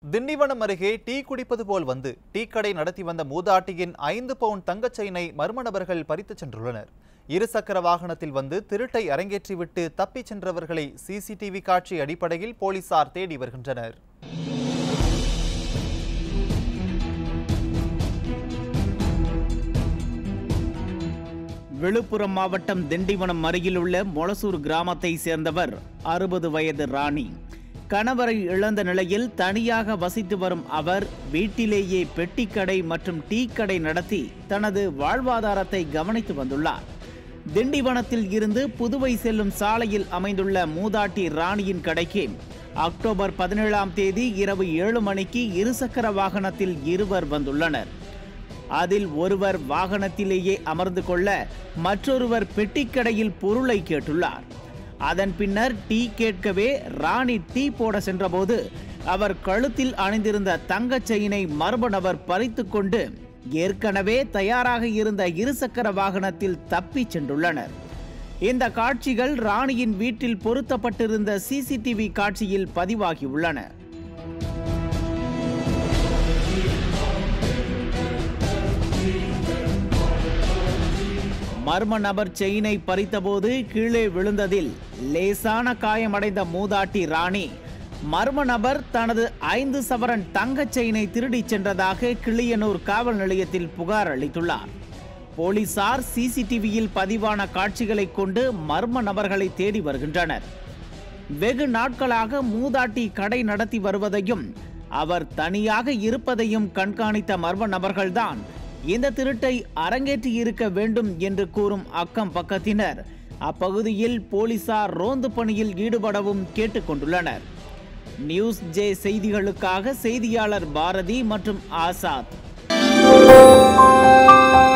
திண்டிவனம் அருகே டீ குடிப்பது போல் வந்து டீ கடை நடத்தி வந்த மூதாட்டியின் ஐந்து பவுன் தங்கச் செயினை மர்ம நபர்கள் பறித்துச் சென்றுள்ளனர் இருசக்கர வாகனத்தில் வந்து திருட்டை அரங்கேற்றிவிட்டு தப்பிச் சென்றவர்களை சிசிடிவி காட்சி அடிப்படையில் போலீசார் தேடி வருகின்றனர் விழுப்புரம் மாவட்டம் திண்டிவனம் அருகிலுள்ள மொளசூர் கிராமத்தை சேர்ந்தவர் அறுபது வயது ராணி கணவரை இழந்த நிலையில் தனியாக வசித்து வரும் அவர் வீட்டிலேயே பெட்டிக்கடை மற்றும் டீ கடை நடத்தி தனது வாழ்வாதாரத்தை கவனித்து வந்துள்ளார் திண்டிவனத்தில் இருந்து புதுவை செல்லும் சாலையில் அமைந்துள்ள மூதாட்டி ராணியின் கடைக்கு அக்டோபர் பதினேழாம் தேதி இரவு ஏழு மணிக்கு இருசக்கர வாகனத்தில் இருவர் வந்துள்ளனர் அதில் ஒருவர் வாகனத்திலேயே அமர்ந்து கொள்ள மற்றொருவர் பெட்டிக்கடையில் பொருளை கேட்டுள்ளார் அதன் பின்னர் டீ கேட்கவே ராணி டீ போட சென்றபோது அவர் கழுத்தில் அணிந்திருந்த தங்கச் செயினை மர்ம நபர் பறித்துக் கொண்டு ஏற்கனவே தயாராக இருந்த இருசக்கர வாகனத்தில் தப்பிச் சென்றுள்ளனர் இந்த காட்சிகள் ராணியின் வீட்டில் பொருத்தப்பட்டிருந்த சிசிடிவி காட்சியில் பதிவாகியுள்ளன மர்ம நபர் செயினை பறித்தபோது கீழே விழுந்ததில் லேசான காயமடைந்த மூதாட்டி ராணி மர்ம நபர் தனது ஐந்து சவரன் தங்கச் செயினை திருடிச் சென்றதாக கிளியனூர் காவல் நிலையத்தில் புகார் அளித்துள்ளார் போலீசார் சிசிடிவியில் பதிவான காட்சிகளை கொண்டு மர்ம நபர்களை தேடி வருகின்றனர் வெகு நாட்களாக மூதாட்டி கடை நடத்தி வருவதையும் அவர் தனியாக இருப்பதையும் கண்காணித்த மர்ம நபர்கள்தான் இந்த திருட்டை அரங்கேற்றி இருக்க வேண்டும் என்று கூறும் அக்கம் பக்கத்தினர் அப்பகுதியில் போலீசார் ரோந்து பணியில் ஈடுபடவும் கேட்டுக்கொண்டுள்ளனர் நியூஸ் ஜே செய்திகளுக்காக செய்தியாளர் பாரதி மற்றும் ஆசாத்